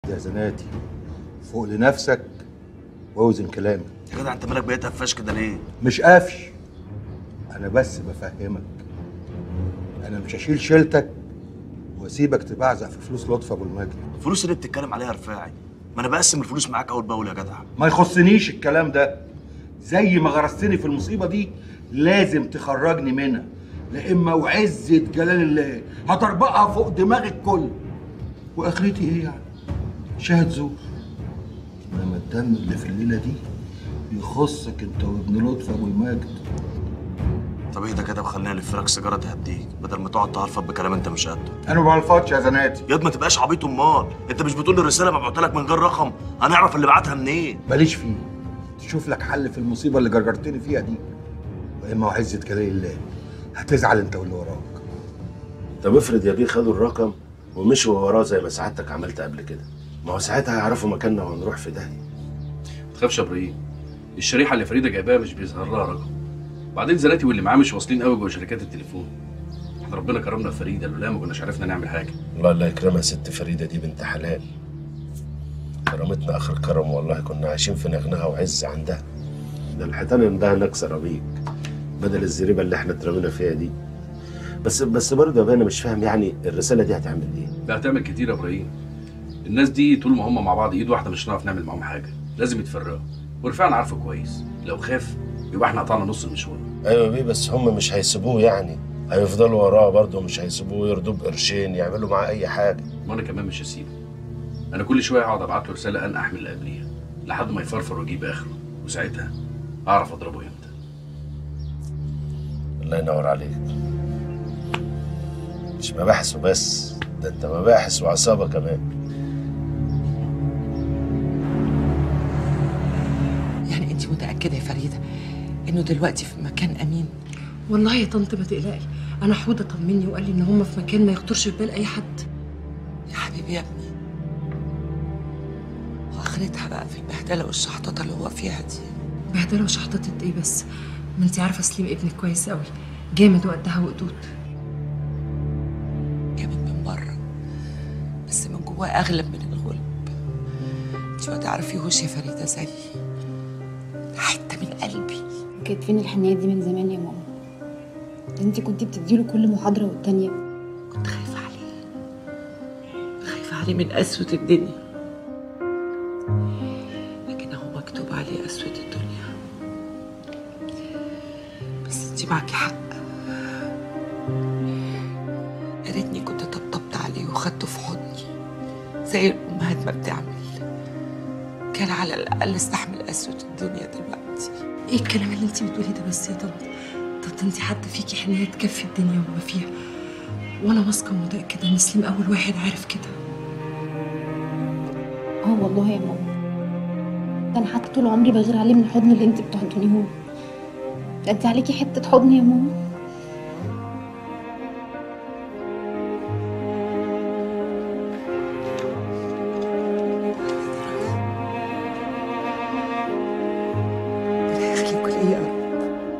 يا زناتي فوق لنفسك واوزن كلامك يا جدع انت مالك بقيت قفاش كده ليه؟ مش قافش انا بس بفهمك انا مش هشيل شيلتك واسيبك تبعزق في فلوس لطفي ابو المجد الفلوس اللي بتتكلم عليها رفاعي ما انا بقسم الفلوس معاك اول باول يا جدع ما يخصنيش الكلام ده زي ما غرستني في المصيبه دي لازم تخرجني منها لا اما وعزه جلال الله هطربقها فوق دماغ الكل واخرتي ايه يعني شاهد زور انما الدم اللي في الليله دي يخصك انت وابن لطفي ابو المجد طب اهدى كده وخلينا الف لك سيجاره تهديك بدل ما تقعد تهرفط بكلام انت مش قده انا ما بلفظش يا زناتي ياد ما تبقاش عبيط امال انت مش بتقول لي الرساله مبعوته لك من غير رقم هنعرف اللي بعتها منين ماليش فيه تشوف لك حل في المصيبه اللي جرجرتني فيها دي واما وعزه جلال الله هتزعل انت واللي وراك طب افرض يا بيه خدوا الرقم ومشوا وراه زي ما سعادتك عملت قبل كده ما هو ساعتها هيعرفوا مكاننا وهنروح في داهيه ما تخافش يا ابراهيم الشريحه اللي فريده جايباها مش بيظهر لها رقم وبعدين زناتي واللي معاه مش واصلين قوي جوه شركات التليفون احنا ربنا كرمنا في فريده لولا ما كناش عرفنا نعمل حاجه الله الله يكرمها ست فريده دي بنت حلال كرمتنا اخر كرم والله كنا عايشين في نغنها وعز عندها ده الحيطان عندها نكسر بيك بدل الزريبه اللي احنا اترمينا فيها دي بس بس برضه يا بيه انا مش فاهم يعني الرساله دي هتعمل ايه ده هتعمل كتير يا ابراهيم الناس دي طول ما هم مع بعض ايد واحده مش هنعرف نعمل معاهم حاجه لازم يتفرقوا ورفعنا عارفه كويس لو خاف يبقى احنا قطعنا نص المشوار ايوه يا بيه بس هم مش هيسيبوه يعني هيفضلوا وراه برضه مش هيسيبوه يرضوا بقرشين يعملوا معاه اي حاجه وانا كمان مش هسيبه انا كل شويه اقعد ابعت له رساله انقح من اللي قبليها لحد ما يفرفر ويجيب اخره وساعتها اعرف اضربه امتى الله ينور عليك مش مباحث وبس ده انت مباحث وعصابه كمان يعني انت متاكده يا فريده انه دلوقتي في مكان امين والله يا طنط ما تقلقي انا حوده طمني وقال لي ان هم في مكان ما يخطرش في بال اي حد يا حبيبي يا ابني واخرتها بقى في البهدله والشحططه اللي هو فيها دي بهدله وشحططة ايه بس ما انت عارفه سليم ابنك كويس قوي جامد وقدها وقدود جامد من بره بس من جواه اغلب من الغلب انت ما تعرفيهوش يا فريده زيي حته من قلبي كانت فين الحنيه دي من زمان يا ماما ده انت كنتي بتديله كل محاضره والتانيه كنت خايفه عليه خايفه عليه من قسوه الدنيا لكن هو مكتوب عليه قسوه الدنيا بس انت معاكي حق يا ريتني كنت طبطبت عليه وخدته في حضني زي الامهات ما بتعمل كان على الاقل استحمل قسوه الدنيا دلوقتي ايه الكلام اللي انت بتقوليه ده بس يا طنط طب انت حتى فيكي حنيه تكفي الدنيا وما فيها وانا واثقه ومتاكده ان سليم اول واحد عارف كده اه والله يا ماما ده انا حتى طول عمري بغير عليه من الحضن اللي انت بتحضنيه ده انت عليكي حته حضن يا ماما ربنا يخليكوا ليا يا رب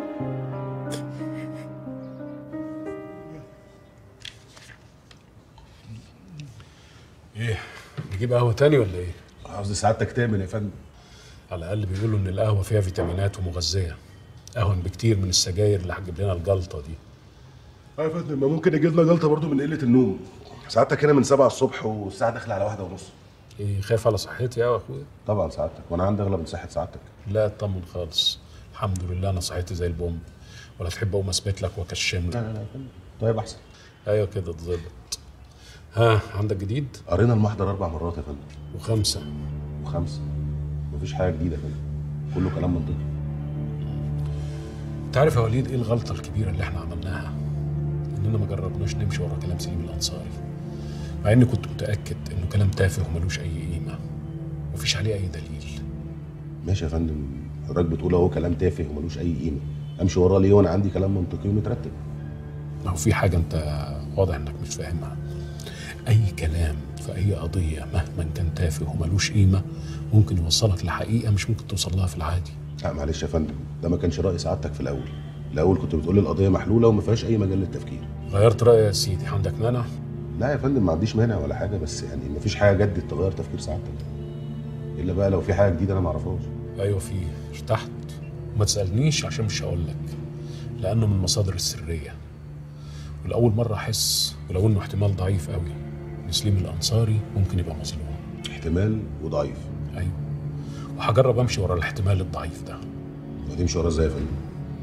ايه نجيب قهوه تاني ولا ايه قصدي سعادتك تعمل يا فندم على الاقل بيقولوا ان القهوه فيها فيتامينات ومغذيه اهون بكتير من السجاير اللي هتجيب لنا الجلطه دي اه يا فندم ما ممكن يجي لنا جلطه برضه من قله النوم سعادتك هنا من 7 الصبح والساعه داخله على واحدة ونص ايه خايف على صحتي يا اخويا طبعا سعادتك وانا عندي اغلى من صحه سعادتك لا اطمن خالص الحمد لله انا صحتي زي البوم ولا تحب اقوم اثبت لك واكشم لا لك لا لا يا فندم طيب احسن ايوه كده اتظبط ها عندك جديد قرينا المحضر اربع مرات يا فندم وخمسه وخمسه مفيش حاجه جديده يا فندم كله كلام منطقي انت عارف يا وليد ايه الغلطه الكبيره اللي احنا عملناها اننا ما جربناش نمشي ورا كلام سليم الانصاري مع اني كنت متاكد انه كلام تافه وملوش اي قيمه مفيش عليه اي دليل ماشي يا فندم حضرتك بتقول اهو كلام تافه وملوش اي قيمه امشي وراه ليه وانا عندي كلام منطقي ومترتب لو في حاجه انت واضح انك مش فاهمها اي كلام في اي قضيه مهما كان تافه وملوش قيمه ممكن يوصلك لحقيقه مش ممكن توصل لها في العادي لا معلش يا فندم ده ما كانش راي سعادتك في الاول الاول كنت بتقول لي القضيه محلوله وما فيهاش اي مجال للتفكير غيرت رايي يا سيدي عندك مانع لا يا فندم ما عنديش مانع ولا حاجه بس يعني مفيش حاجه جدت تغير تفكير سعادتك الا بقى لو في حاجه جديده انا ما اعرفهاش ايوه في ارتحت وما تسالنيش عشان مش هقول لك لانه من المصادر السريه ولاول مره احس ولو انه احتمال ضعيف قوي ان سليم الانصاري ممكن يبقى مظلوم احتمال وضعيف ايوه وهجرب امشي ورا الاحتمال الضعيف ده وهتمشي وراه ازاي يا فندم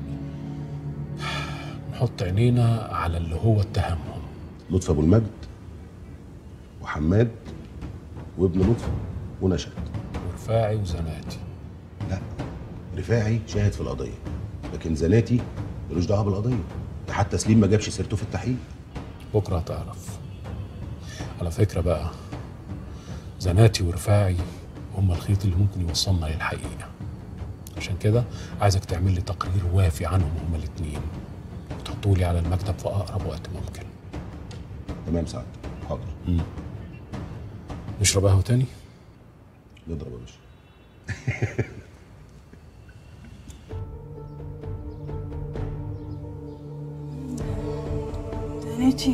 نحط عينينا على اللي هو اتهمهم لطفي ابو المجد وحماد وابن لطفي ونشأت ورفاعي وزناتي لا رفاعي شاهد في القضيه لكن زناتي ملوش دعوه بالقضيه ده حتى سليم ما جابش سيرته في التحقيق بكره هتعرف على فكره بقى زناتي ورفاعي هما الخيط اللي ممكن يوصلنا للحقيقه عشان كده عايزك تعمل لي تقرير وافي عنهم هما الاتنين وتحطوا لي على المكتب في اقرب وقت ممكن تمام سعد حاضر مم. نشرب قهوه تاني نضرب يا باشا دنيتي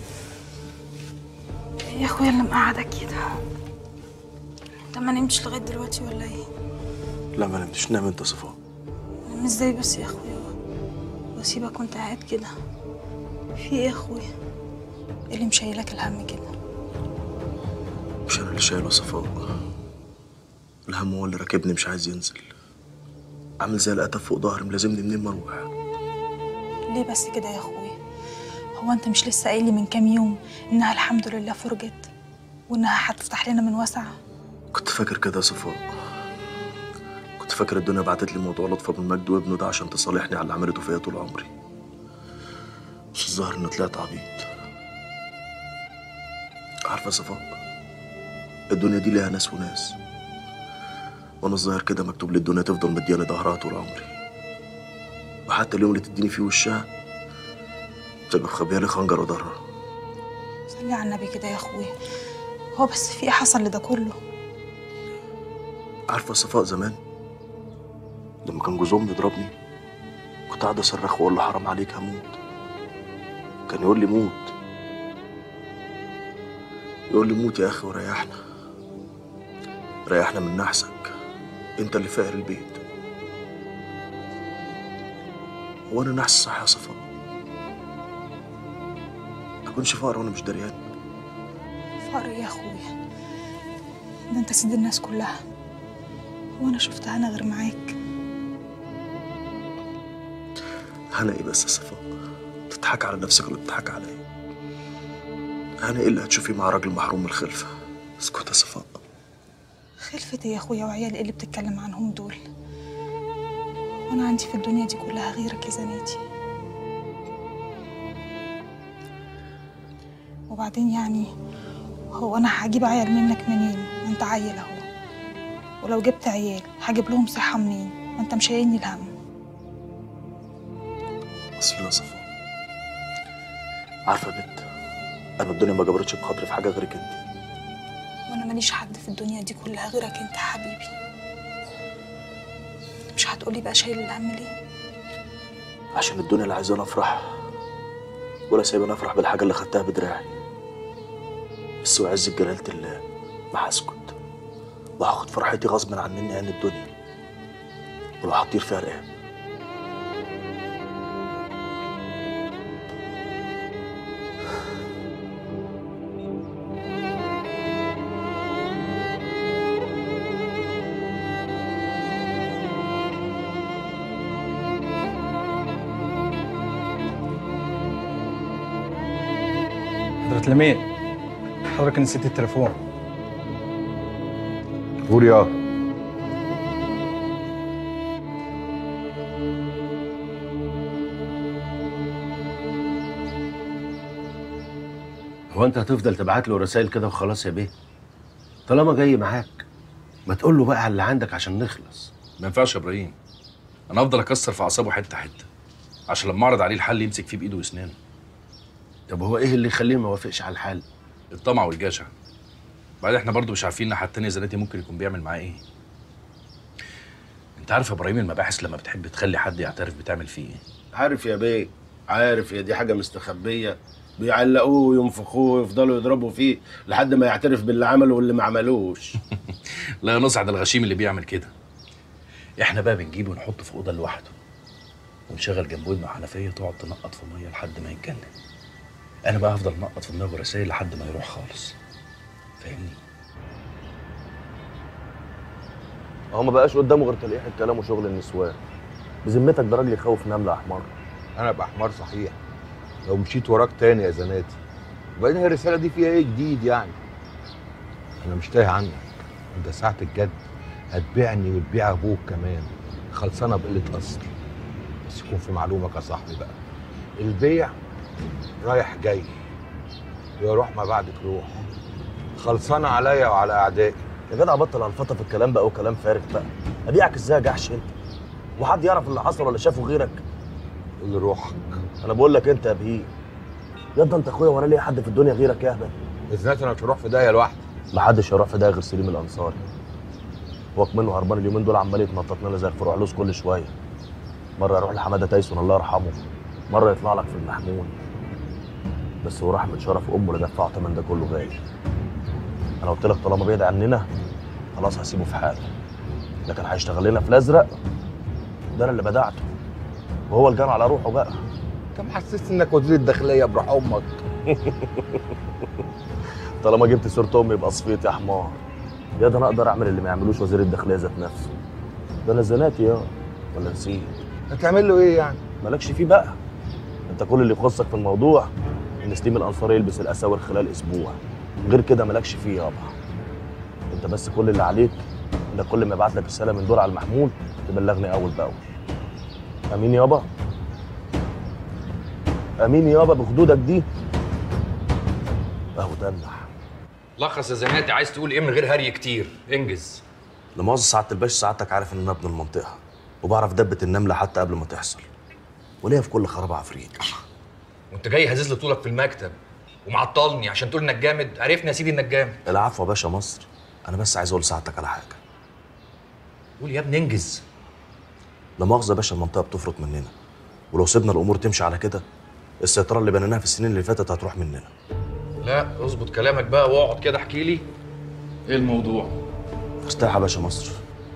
ايه يا اخويا اللي مقعدك كده انت ما نمتش لغايه دلوقتي ولا ايه لا ما نمتش نام انت صفاء نام ازاي بس يا اخويا واسيبك وانت قاعد كده في ايه يا اخويا ايه اللي مشايلك الهم كده مش انا اللي شايله صفاء الهم هو اللي راكبني مش عايز ينزل عامل زي القتب فوق ظهري ملازمني منين ما اروح ليه بس كده يا اخويا هو انت مش لسه قايل لي من كام يوم انها الحمد لله فرجت وانها هتفتح لنا من وسع كنت فاكر كده يا صفاء كنت فاكر الدنيا بعتت لي موضوع لطفي ابو المجد وابنه ده عشان تصالحني على اللي عملته فيا طول عمري بس الظاهر اني طلعت عبيط عارفه يا صفاء الدنيا دي ليها ناس وناس وانا الظاهر كده مكتوب لي الدنيا تفضل مدياني ظهرها طول عمري وحتى اليوم اللي تديني فيه وشها تبقى مخبيالي خنجر وضهرها صلي على النبي كده يا اخويا هو بس في ايه حصل لده كله عارفه صفاء زمان لما كان جوز امي يضربني كنت قاعد اصرخ واقول له حرام عليك هموت كان يقول لي موت يقول لي موت يا اخي وريحنا ريحنا من نحسك انت اللي فاقر البيت هو انا نحس صح يا صفاء اكونش فقر وانا مش دريان فقر يا اخويا ده انت سيد الناس كلها وانا شفتها انا غير معاك هنا ايه بس يا صفاء تضحك على نفسك ولا بتضحك عليا هنا ايه اللي هتشوفيه مع راجل محروم من الخلفه اسكت يا صفاء خلفتي يا اخويا وعيالي إيه اللي بتتكلم عنهم دول وانا عندي في الدنيا دي كلها غيرك يا زناتي وبعدين يعني هو انا هجيب عيال منك منين ما انت عيل اهو ولو جبت عيال هجيب لهم صحه منين ما انت مش شايلني الهم اصيل يا صفاء عارفه يا بنت انا الدنيا ما جبرتش بخاطري في حاجه غيرك انت وانا ماليش حد في الدنيا دي كلها غيرك انت يا حبيبي مش هتقولي بقى شايل الهم ليه عشان الدنيا اللي عايزاني افرح ولا سايباني افرح بالحاجه اللي خدتها بدراعي بس وعز جلالة الله ما هسكت وهاخد فرحتي غصب عني عن الدنيا ولو هطير فيها رقاب حضرة الأمير حضرتك نسيت التليفون قول يا هو انت هتفضل تبعت له رسائل كده وخلاص يا بيه طالما جاي معاك ما تقول له بقى على اللي عندك عشان نخلص ما ينفعش يا ابراهيم انا افضل اكسر في اعصابه حته حته عشان لما اعرض عليه الحل يمسك فيه بايده واسنانه طب هو ايه اللي يخليه ما يوافقش على الحل الطمع والجشع بعدين احنا برضو مش عارفين ان حد تاني زناتي ممكن يكون بيعمل معاه ايه انت عارف يا ابراهيم المباحث لما بتحب تخلي حد يعترف بتعمل فيه ايه عارف يا بيه عارف يا دي حاجه مستخبيه بيعلقوه وينفخوه ويفضلوا يضربوا فيه لحد ما يعترف باللي عمله واللي ما عملوش لا يا نصعد الغشيم اللي بيعمل كده احنا بقى بنجيبه ونحطه في اوضه لوحده ونشغل جنبه ودنه حنفيه تقعد تنقط في ميه لحد ما يتجنن انا بقى هفضل نقط في دماغه رسائل لحد ما يروح خالص فاهمني هو ما بقاش قدامه غير تلقيح الكلام وشغل النسوان بذمتك ده راجل يخوف نمله احمر انا ابقى حمار صحيح لو مشيت وراك تاني يا زناتي وبعدين هي الرساله دي فيها ايه جديد يعني انا مش تايه عنك انت ساعه الجد هتبيعني وتبيع ابوك كمان خلصانه بقله اصل بس يكون في معلومك يا صاحبي بقى البيع رايح جاي يا روح ما بعدك روح خلصانه عليا وعلى اعدائي يا جدع بطل الفطه في الكلام بقى وكلام فارغ بقى ابيعك ازاي يا جحش انت وحد يعرف اللي حصل ولا شافه غيرك اللي روحك انا بقول لك انت يا بهيم يا ده انت اخويا وانا ليا حد في الدنيا غيرك يا اهبل اذنات انا مش هروح في داهيه لوحدي محدش هيروح في ده غير سليم الانصاري هو منه هربان اليومين دول عمال يتنطط لنا زي الفروع لوز كل شويه مره يروح لحماده تايسون الله يرحمه مره يطلع لك في المحمول بس هو رحمه شرف امه اللي دفعه تمن ده كله غالي انا قلت لك طالما بعيد عننا خلاص هسيبه في حاله لكن هيشتغل لنا في الازرق ده انا اللي بدعته وهو الجان على روحه بقى كم حسست انك وزير الداخليه بروح امك طالما جبت سيره امي يبقى صفيت يا حمار يا ده انا اقدر اعمل اللي ما يعملوش وزير الداخليه ذات نفسه ده انا زناتي يا ولا نسيت هتعمل له ايه يعني مالكش فيه بقى انت كل اللي يخصك في الموضوع ان سليم الانصاري يلبس الاساور خلال اسبوع غير كده مالكش فيه يابا انت بس كل اللي عليك انك كل ما يبعت لك رساله من دول على المحمول تبلغني اول باول امين يابا امين يابا بخدودك دي اهو تنح لخص يا زناتي عايز تقول ايه من غير هري كتير انجز لمؤاخذة سعادة الباشا سعادتك عارف ان انا ابن المنطقة وبعرف دبة النملة حتى قبل ما تحصل وليا في كل خراب عفريت وانت جاي هزز لي طولك في المكتب ومعطلني عشان تقول انك جامد عرفنا يا سيدي انك جامد العفو يا باشا مصر انا بس عايز اقول لسعادتك على حاجة قول يا ابني انجز لا مؤاخذة يا باشا المنطقة بتفرط مننا ولو سيبنا الامور تمشي على كده السيطرة اللي بنيناها في السنين اللي فاتت هتروح مننا لا اظبط كلامك بقى واقعد كده احكي لي ايه الموضوع ارتاح يا باشا مصر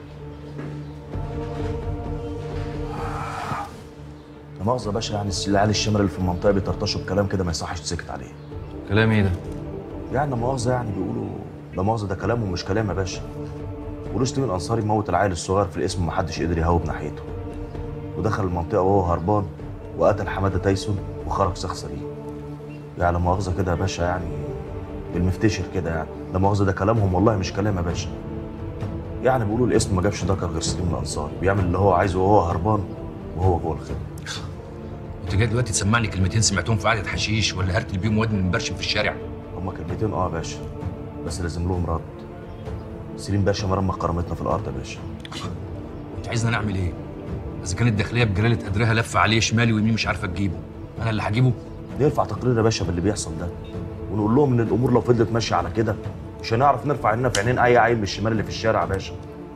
لا مؤاخذة يا باشا يعني العيال الشمر اللي في المنطقة بيطرطشوا بكلام كده ما يصحش تسكت عليه كلام ايه ده يعني لا مؤاخذة يعني بيقولوا لا مؤاخذة ده كلامهم مش كلام يا باشا بيقولوا سليم الأنصاري موت العيل الصغير في الاسم محدش قدر يهوب ناحيته ودخل المنطقة وهو هربان وقتل حمادة تايسون وخرج شخص سليم يعني لا مؤاخذة كده يا باشا يعني بالمفتشر كده يعني لا مؤاخذة ده كلامهم والله مش كلام يا باشا يعني بيقولوا الاسم ما جابش ذكر غير سليم الأنصاري بيعمل اللي هو عايزه وهو هربان وهو جوه الخدمة انت جاي دلوقتي تسمعني كلمتين سمعتهم في قعده حشيش ولا هرتل بيهم واد من برشم في الشارع هما كلمتين اه يا باشا بس لازم لهم رد سليم باشا مرمى كرامتنا في الارض يا باشا انت عايزنا نعمل ايه اذا كانت الداخليه بجلاله قدرها لف عليه شمال ويمين مش عارفه تجيبه انا اللي هجيبه نرفع تقرير يا باشا باللي بيحصل ده ونقول لهم ان الامور لو فضلت ماشيه على كده مش هنعرف نرفع عيننا في عينين اي عيل من الشمال اللي في الشارع يا باشا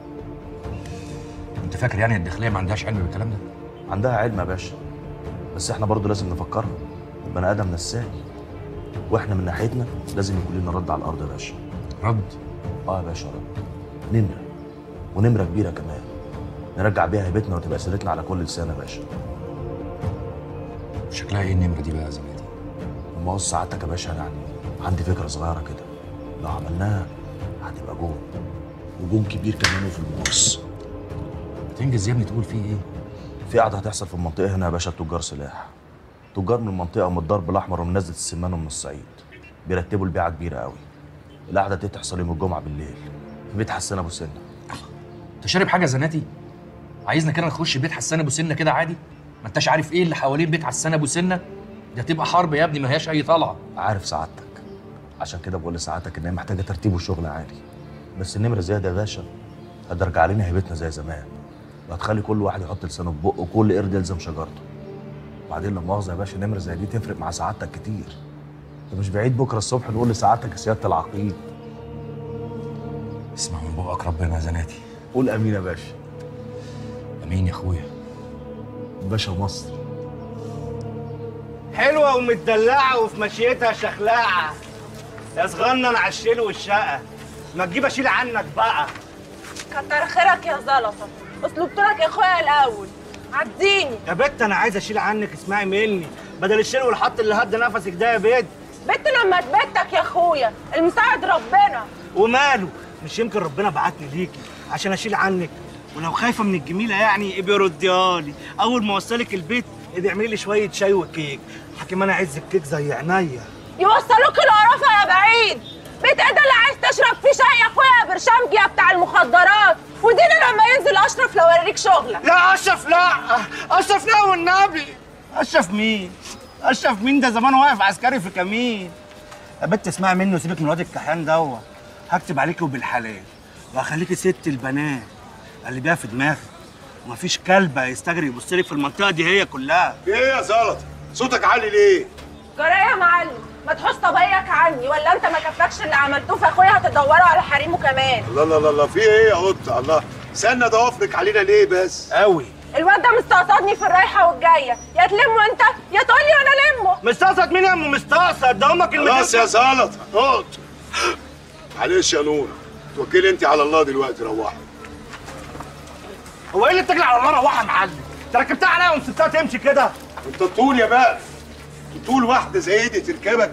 انت فاكر يعني الداخليه ما عندهاش علم بالكلام ده عندها علم يا باشا بس احنا برضو لازم نفكرها البني ادم نساي واحنا من ناحيتنا لازم يكون لنا رد على الارض يا باشا رد اه يا باشا رد نمره ونمره كبيره كمان نرجع بيها هيبتنا وتبقى سيرتنا على كل لسان يا باشا شكلها ايه النمره دي بقى يا زميلي اما هو ساعتك يا باشا أنا يعني عندي فكره صغيره كده لو عملناها هتبقى جون وجون كبير كمان وفي المقص تنجز يا ابني تقول فيه ايه في قعده هتحصل في المنطقه هنا يا باشا تجار سلاح تجار من المنطقه ومن الضرب الاحمر ومن نزله السمان ومن الصعيد بيرتبوا البيعه كبيره قوي القعده دي تحصل يوم الجمعه بالليل في بيت حسان ابو سنه انت شارب حاجه زناتي عايزنا كده نخش بيت حسان ابو سنه كده عادي ما انتش عارف ايه اللي حوالين بيت حسان ابو سنه دي هتبقى حرب يا ابني ما هياش اي طلعه عارف سعادتك عشان كده بقول لسعادتك ان هي محتاجه ترتيب وشغل عالي بس النمره زياده يا باشا هترجع علينا هيبتنا زي زمان وهتخلي كل واحد يحط لسانه في بقه وكل قرد يلزم شجرته وبعدين لا مؤاخذه يا باشا نمره زي دي تفرق مع سعادتك كتير انت مش بعيد بكره الصبح نقول لسعادتك يا سياده العقيد اسمع من بقك ربنا يا زناتي قول امين يا باشا امين يا اخويا باشا مصر حلوه ومتدلعه وفي مشيتها شخلاعه يا صغنن على الشيل والشقه ما تجيب اشيل عنك بقى كتر خيرك يا زلطه اسلوبت لك يا اخويا الاول عديني يا بت انا عايز اشيل عنك اسمعي مني بدل الشيل والحط اللي هد نفسك ده يا بت بنت لما تبتك يا اخويا المساعد ربنا وماله مش يمكن ربنا بعتني ليكي عشان اشيل عنك ولو خايفه من الجميله يعني ابقي رديها لي اول ما اوصلك البيت ابقي اعملي لي شويه شاي وكيك حكيم انا عايز الكيك زي عينيا يوصلوك القرافه يا بعيد بيت ايه ده اللي عايز تشرب فيه شاي يا اخويا يا برشامجي يا بتاع المخدرات وديني لما ينزل اشرف لو اوريك شغلك لا اشرف لا اشرف لا والنبي اشرف مين اشرف مين ده زمان واقف عسكري في كمين يا بت اسمعي مني وسيبك من واد الكحيان دوت هكتب عليكي وبالحلال وهخليكي ست البنات اللي بيها في دماغك ومفيش كلبه يستجري يبص لك في المنطقه دي هي كلها ايه يا زلط صوتك عالي ليه جرايه يا معلم ما تحوش طبيعك عني ولا انت ما كفاكش اللي عملتوه في اخويا هتدوروا على حريمه كمان الله الله الله الله في ايه يا قطه الله استنى ضوافرك علينا ليه بس قوي الواد ده مستقصدني في الرايحه والجايه يا تلمه انت يا تقول لي وانا لمه مستقصد مين يا ام مستقصد ده امك اللي خلاص يا زلط اقعد معلش يا نور توكلي انت على الله دلوقتي روحي هو ايه اللي بتجري على الله روحها يا معلم انت ركبتها عليا ومسبتها تمشي كده انت طول يا بقى طول واحده زي دي تركبك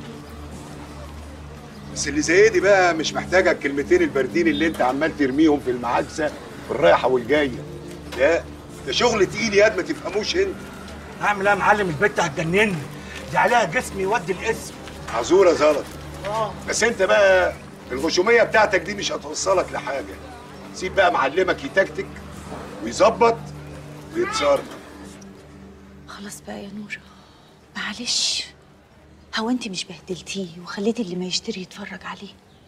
بس اللي زي دي بقى مش محتاجه الكلمتين الباردين اللي انت عمال ترميهم في المعاكسه في الرايحه والجايه لا ده شغل تقيل ياد ما تفهموش انت هعمل ايه يا معلم البت هتجنني دي عليها جسم يودي الاسم عزوره زلط اه بس انت بقى الغشوميه بتاعتك دي مش هتوصلك لحاجه سيب بقى معلمك يتكتك ويظبط ويتصرف خلاص بقى يا نور معلش هو انت مش بهدلتيه وخليتي اللي ما يشتري يتفرج عليه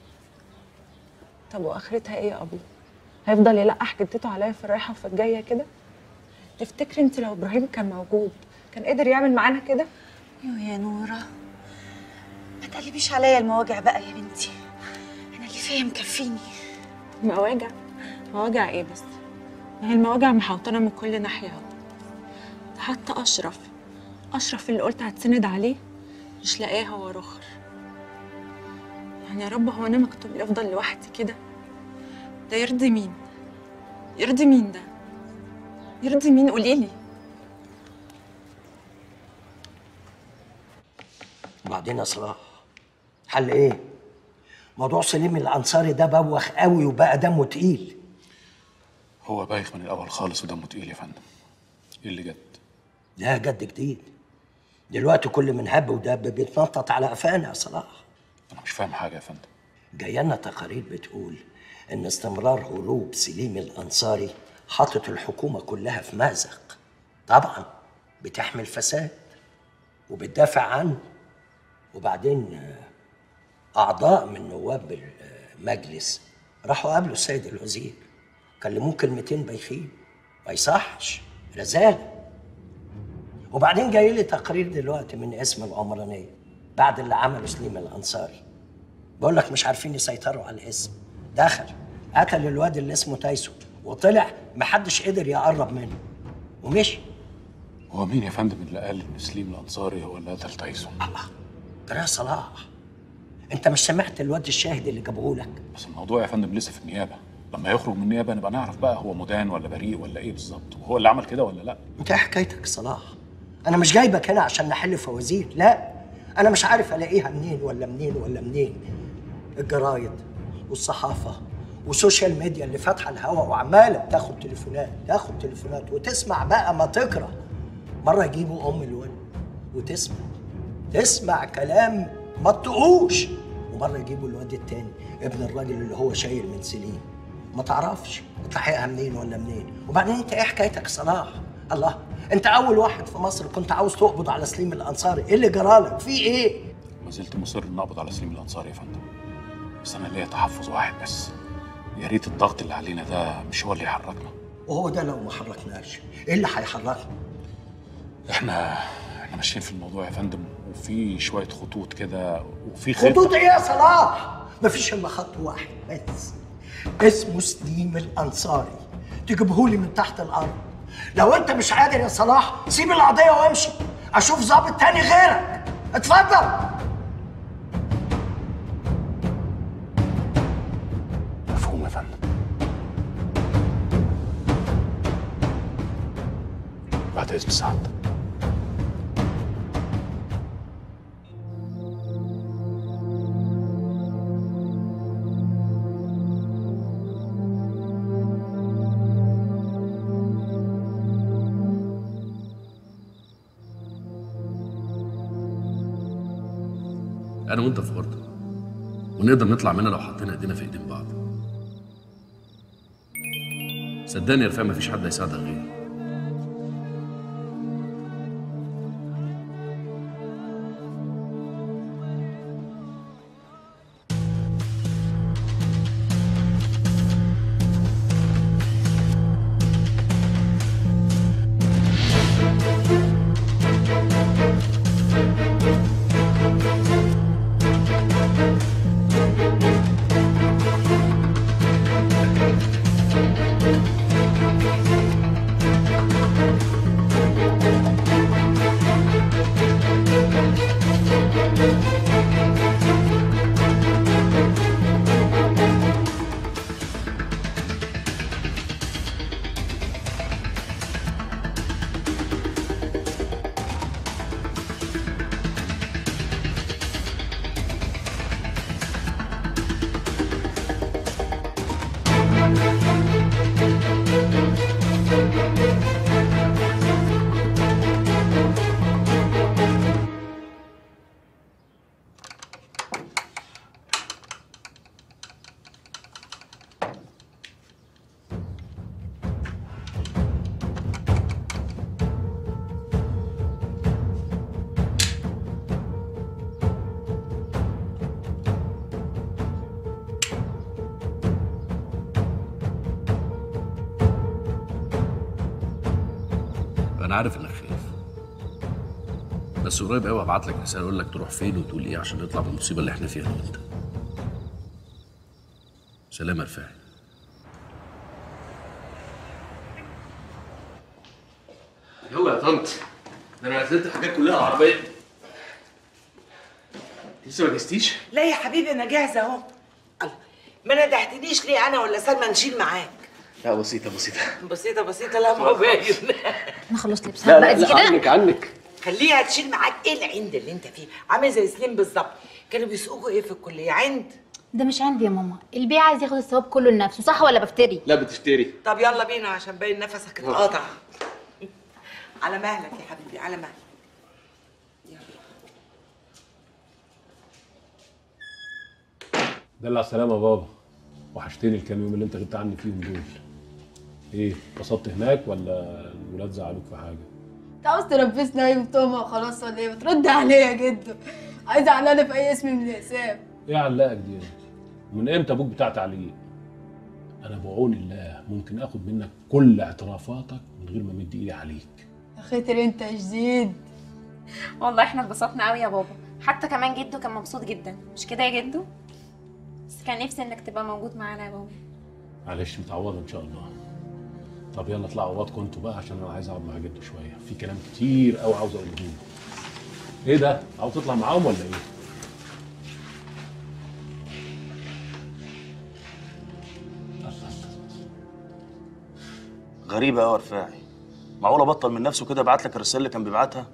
طب واخرتها ايه يا ابو هيفضل يلقح جدته عليا في الرايحه وفي الجايه كده تفتكري انت لو ابراهيم كان موجود كان قدر يعمل معانا كده يو يا نورة ما تقلبيش عليا المواجع بقى يا بنتي انا اللي فيا مكفيني مواجع مواجع ايه بس ما هي المواجع محوطانه من كل ناحيه اهو حتى اشرف اشرف اللي قلت هتسند عليه مش لاقاه هو رخر يعني يا رب هو انا مكتوب لي افضل لوحدي كده ده يرضي مين يرضي مين ده يرضي مين قوليلي وبعدين يا صلاح حل ايه؟ موضوع سليم الانصاري ده بوخ قوي وبقى دمه تقيل هو بايخ من الاول خالص ودمه تقيل يا فندم ايه اللي جد ده جد جديد دلوقتي كل من هب ودب بيتنطط على قفانا يا صلاح انا مش فاهم حاجه يا فندم جايانا تقارير بتقول ان استمرار هروب سليم الانصاري حاطط الحكومه كلها في مأزق طبعا بتحمل فساد وبتدافع عنه وبعدين آه، اعضاء من نواب المجلس راحوا قابلوا السيد الوزير كلموه كلمتين بايخين ما يصحش رزاله وبعدين جاي لي تقرير دلوقتي من اسم العمرانيه بعد اللي عمله سليم الانصاري بقول لك مش عارفين يسيطروا على الاسم دخل قتل الواد اللي اسمه تايسون وطلع محدش قدر يقرب منه ومشي هو مين يا فندم اللي قال ان سليم الانصاري هو اللي قتل تايسون ترى يا صلاح انت مش سمعت الواد الشاهد اللي جابوه لك بس الموضوع يا فندم لسه في النيابه لما يخرج من النيابه نبقى نعرف بقى هو مدان ولا بريء ولا ايه بالظبط وهو اللي عمل كده ولا لا انت ايه حكايتك يا صلاح انا مش جايبك هنا عشان نحل فوازير لا انا مش عارف الاقيها منين ولا منين ولا منين الجرايد والصحافه والسوشيال ميديا اللي فاتحه الهوا وعماله بتاخد تليفونات تاخد تليفونات وتسمع بقى ما تقرا مره يجيبوا ام الولد وتسمع تسمع كلام ما تطقوش ومره يجيبوا الواد التاني ابن الراجل اللي هو شايل من سليم ما تعرفش تلحقها منين ولا منين وبعدين انت ايه حكايتك يا صلاح الله انت اول واحد في مصر كنت عاوز تقبض على سليم الانصاري ايه اللي جرالك في ايه ما زلت مصر ان اقبض على سليم الانصاري يا فندم بس انا ليا تحفظ واحد بس يا ريت الضغط اللي علينا ده مش هو اللي يحركنا وهو ده لو ما حركناش ايه اللي هيحركنا احنا احنا ماشيين في الموضوع يا فندم وفي شويه خطوط كده وفي خطة خطوط ايه يا صلاح مفيش الا خط واحد بس اسمه سليم الانصاري تجيبهولي من تحت الارض لو انت مش قادر يا صلاح سيب القضيه وامشي اشوف ظابط تاني غيرك اتفضل مفهوم يا فندم بعد اذن سعادتك انا وانت في ورطه ونقدر نطلع منها لو حطينا ايدينا في ايدين بعض صدقني يا رفاع مفيش حد هيساعدك غيري انا عارف انك خايف بس قريب قوي هبعت لك رساله اقول لك تروح فين وتقول ايه عشان نطلع من المصيبه اللي احنا فيها انا وانت سلام يا رفاعي يلا يا طنط ده انا نزلت الحاجات كلها على العربيه لسه ما جهزتيش؟ لا يا حبيبي انا جاهزه اهو الله ما ندهتنيش ليه انا ولا سلمى نشيل معاك لا بسيطه بسيطه بسيطه بسيطه لا ما هو باين انا خلصت لبسها لا بقى لا دي لا كده عنك عنك خليها تشيل معاك ايه العند اللي انت فيه عامل زي سليم بالظبط كانوا بيسوقوا ايه في الكليه عند ده مش عندي يا ماما البيع عايز ياخد الثواب كله لنفسه صح ولا بفتري لا بتفتري طب يلا بينا عشان باين نفسك اتقطع على مهلك يا حبيبي على مهلك دلع السلامة يا بابا وحشتني الكام يوم اللي انت غبت عني فيهم دول ايه اتبسطت هناك ولا الولاد زعلوك في حاجة؟ انت عاوز تلبسنا ايه بتهمة وخلاص ولا ايه بترد عليا يا جدو عايزة اعلاني في اي اسم من الاسامي ايه علقك دي؟ من امتى ابوك بتاع تعليق؟ انا بعون الله ممكن اخد منك كل اعترافاتك من غير ما امد ايدي عليك يا خاطر انت يا جديد والله احنا اتبسطنا قوي يا بابا حتى كمان جدو كان مبسوط جدا مش كده يا جدو بس كان نفسي انك تبقى موجود معانا يا بابا معلش متعوضة ان شاء الله طب يلا اطلعوا اوضكم انتوا بقى عشان انا عايز اقعد مع جدو شوية في كلام كتير قوي عاوز اقوله له ايه ده؟ عاوز تطلع معاهم ولا ايه؟ غريبة قوي يا رفاعي معقولة بطل من نفسه كده يبعت لك الرسالة اللي كان بيبعتها؟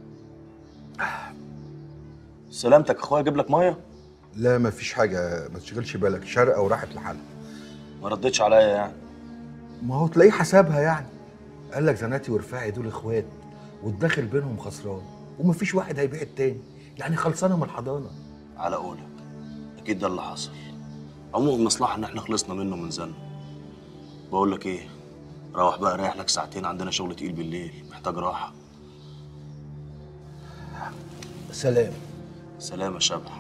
سلامتك يا اخويا اجيب لك ميه؟ لا مفيش حاجة ما تشغلش بالك شارقة وراحت لحالها ما ردتش عليا يعني ما هو تلاقيه حسابها يعني قال لك زناتي ورفاعي دول اخوات والداخل بينهم خسران ومفيش واحد هيبيع التاني يعني خلصانة من الحضانة على قولك اكيد ده اللي حصل عموما المصلحة ان احنا خلصنا منه من زنه بقول لك ايه روح بقى ريح لك ساعتين عندنا شغل تقيل بالليل محتاج راحة سلام سلام يا شبح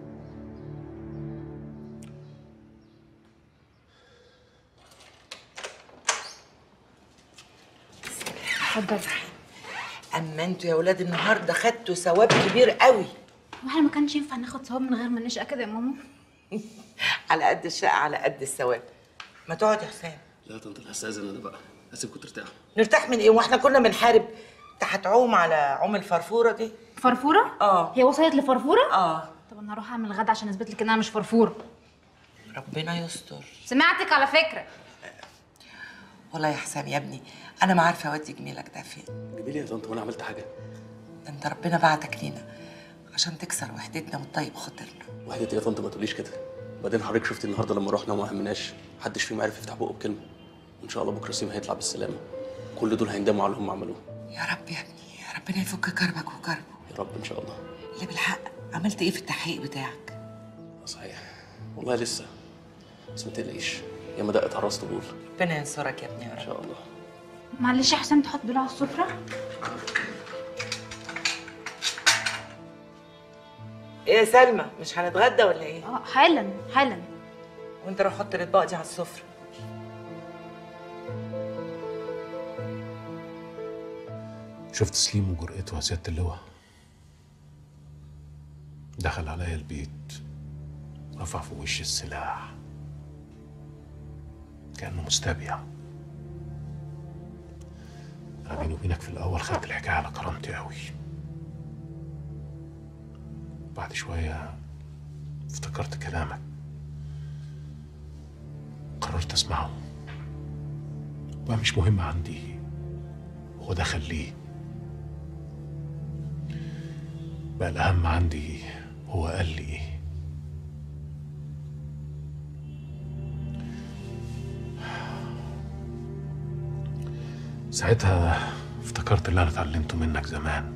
اتفضل اما انتوا يا ولاد النهارده خدتوا ثواب كبير قوي واحنا ما كانش ينفع ناخد ثواب من غير ما نشقى كده يا ماما على قد الشقه على قد الثواب ما تقعد يا حسام لا طنط الحساسه انا بقى اسيبكم ترتاحوا نرتاح من ايه واحنا كنا بنحارب انت هتعوم على عوم الفرفوره دي فرفوره اه هي وصلت لفرفوره اه طب انا هروح اعمل غدا عشان اثبت لك ان انا مش فرفوره ربنا يستر سمعتك على فكره والله يا حسام يا ابني انا ما عارفه اودي جميلك ده فين جميل يا طنط وانا عملت حاجه ده انت ربنا بعتك لينا عشان تكسر وحدتنا وتطيب خاطرنا وحدة يا طنط ما تقوليش كده بعدين حضرتك شفتي النهارده لما رحنا وما همناش محدش فيهم عرف يفتح بقه بكلمه وان شاء الله بكره سيما هيطلع بالسلامه كل دول هيندموا على اللي هم عملوه يا رب يا ابني يا ربنا يفك كربك وكربه يا رب ان شاء الله اللي بالحق عملت ايه في التحقيق بتاعك صحيح والله لسه بس ما تقلقيش يا ما دقت على الراس طبول ربنا ينصرك يا ابني يا رب ان شاء الله معلش يا حسام تحط دول على السفره ايه يا سلمى مش هنتغدى ولا ايه اه حالا حالا وانت روح حط الاطباق دي على السفره شفت سليم وجرأته يا سيادة اللواء دخل عليا البيت رفع في وشي السلاح كأنه مستبيع أنا بيني وبينك في الأول خدت الحكاية على كرامتي قوي بعد شوية افتكرت كلامك قررت أسمعه بقى مش مهم عندي هو ده خليه بقى الأهم عندي هو قال لي إيه ساعتها افتكرت اللي أنا اتعلمته منك زمان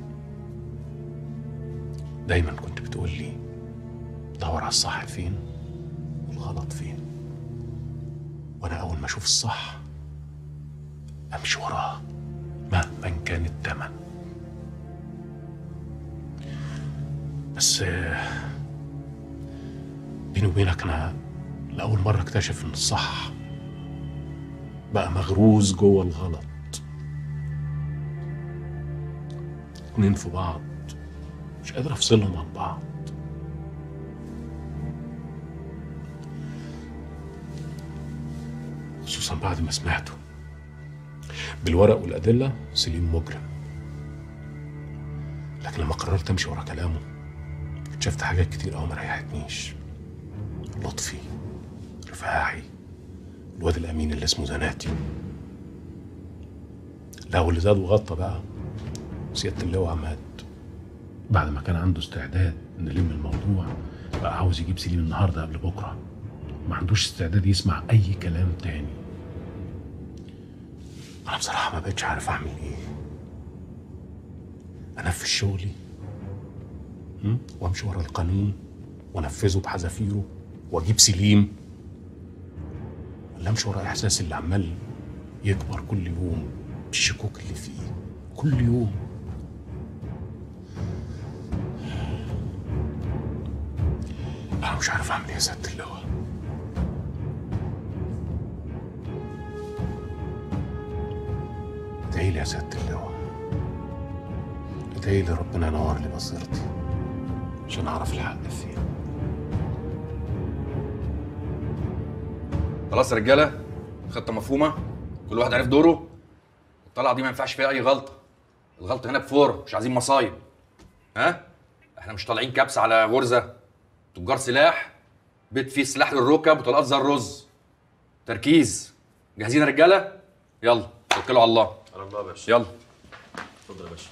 دايما كنت بتقول لي دور على الصح فين والغلط فين وأنا أول ما أشوف الصح أمشي وراه مهما كان التمن بس آه، بيني وبينك أنا لأول مرة اكتشف إن الصح بقى مغروز جوه الغلط اتنين في بعض مش قادر أفصلهم عن بعض خصوصا بعد ما سمعته بالورق والأدلة سليم مجرم لكن لما قررت أمشي ورا كلامه اكتشفت حاجات كتير أوي ما ريحتنيش لطفي رفاعي الواد الأمين اللي اسمه زناتي لا واللي زاد وغطى بقى سيادة اللواء عماد بعد ما كان عنده استعداد نلم الموضوع بقى عاوز يجيب سليم النهارده قبل بكره ما عندوش استعداد يسمع اي كلام تاني انا بصراحه ما بقتش عارف اعمل ايه انفذ شغلي م? وامشي ورا القانون وانفذه بحذافيره واجيب سليم ولا امشي ورا احساسي اللي عمال يكبر كل يوم بالشكوك اللي فيه كل يوم انا مش عارف اعمل ايه يا سياده اللواء ادعي لي يا سياده اللواء ادعي لي ربنا ينور لي بصيرتي عشان اعرف الحق فين خلاص يا رجاله خطه مفهومه كل واحد عارف دوره الطلعه دي ما ينفعش فيها اي غلطه الغلطه هنا بفور مش عايزين مصايب ها احنا مش طالعين كبس على غرزه تجار سلاح بيت فيه سلاح للركب وطلقات زي الرز تركيز جاهزين يا رجاله يلا توكلوا على الله على الله يا باشا يلا اتفضل يا باشا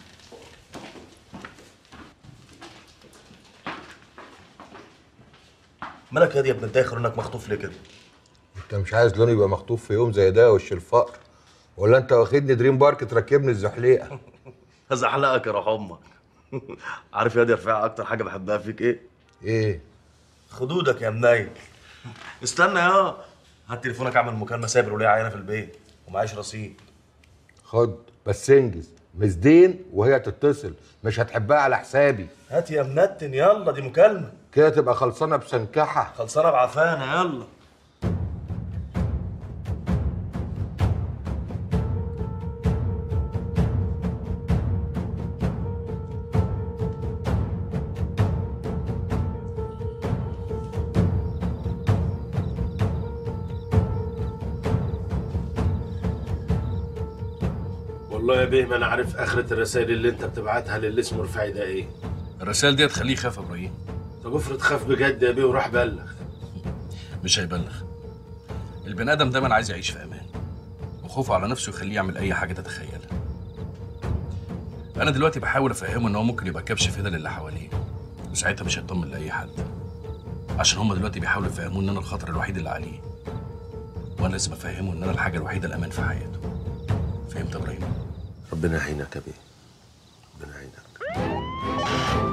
مالك يا دي يا ابن الداخل انك مخطوف ليه كده؟ انت مش عايز لوني يبقى مخطوف في يوم زي ده وش الفقر ولا انت واخدني دريم بارك تركبني الزحليقه هزحلقك يا روح امك عارف يا دي يا رفاعي اكتر حاجه بحبها فيك ايه؟ ايه؟ خدودك يا منيل استنى يا هات تليفونك اعمل مكالمه سابر وليا عيانه في البيت ومعيش رصيد خد بس انجز مسدين وهي تتصل مش هتحبها على حسابي هات يا منتن يلا دي مكالمه كده تبقى خلصانه بسنكحه خلصانه بعفانه يلا هو والله يا بيه ما انا عارف اخرة الرسائل اللي انت بتبعتها للي اسمه رفاعي ده ايه الرسائل دي هتخليه يخاف يا ابراهيم طب افرض خاف بجد يا بيه وراح بلغ مش هيبلغ البني ادم دايما عايز يعيش في امان وخوفه على نفسه يخليه يعمل اي حاجه تتخيلها انا دلوقتي بحاول افهمه ان هو ممكن يبقى كبش فدا للي حواليه وساعتها مش هيطمن لاي حد عشان هما دلوقتي بيحاولوا يفهموه ان انا الخطر الوحيد اللي عليه وانا لازم افهمه ان انا الحاجه الوحيده الامان في حياته فهمت يا ابراهيم ربنا يعينك يا بيه ربنا يعينك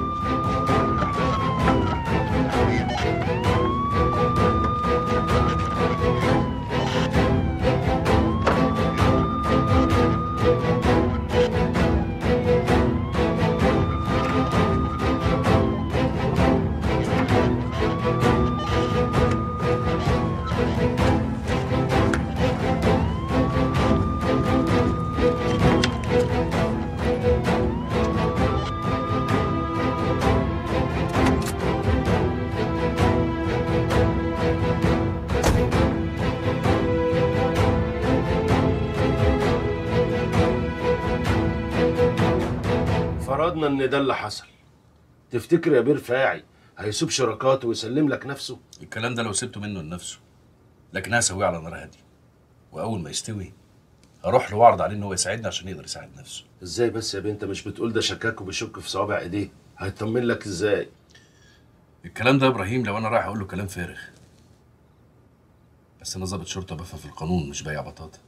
فرضنا ان ده اللي حصل تفتكر يا بيه رفاعي هيسيب شراكاته ويسلم لك نفسه الكلام ده لو سبته منه لنفسه لكن انا هسويه على نار هاديه واول ما يستوي هروح له واعرض عليه ان هو يساعدني عشان يقدر يساعد نفسه ازاي بس يا بيه انت مش بتقول ده شكاك وبيشك في صوابع ايديه هيطمن لك ازاي الكلام ده يا ابراهيم لو انا رايح اقول له كلام فارغ بس انا ظابط شرطه بفهم في القانون مش بايع بطاطا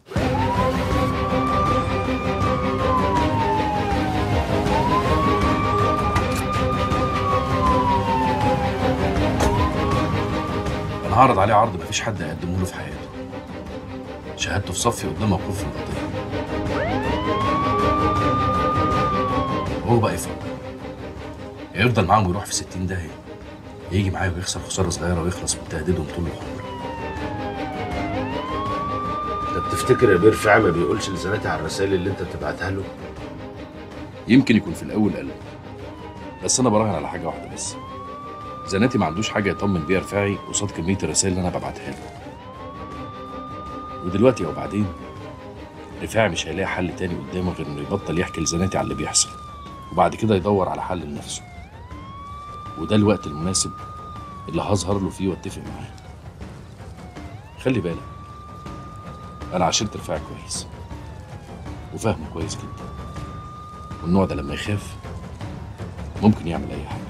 انا هعرض عليه عرض مفيش حد هيقدمه له في حياته شهادته في صفي قدام موقوف في القضيه هو بقى يفكر يا يفضل معاهم ويروح في 60 داهيه يجي معايا ويخسر خساره صغيره ويخلص من تهديدهم طول العمر انت بتفتكر يا بيه رفاعي ما بيقولش لزناتي على الرسائل اللي انت بتبعتها له يمكن يكون في الاول قال بس انا براهن على حاجه واحده بس زناتي ما عندوش حاجه يطمن بيها رفاعي قصاد كميه الرسائل اللي انا ببعتها له ودلوقتي او بعدين رفاعي مش هيلاقي حل تاني قدامه غير انه يبطل يحكي لزناتي على اللي بيحصل وبعد كده يدور على حل لنفسه وده الوقت المناسب اللي هظهر له فيه واتفق معاه خلي بالك انا عاشرت رفاعي كويس وفاهمه كويس جدا والنوع ده لما يخاف ممكن يعمل اي حاجه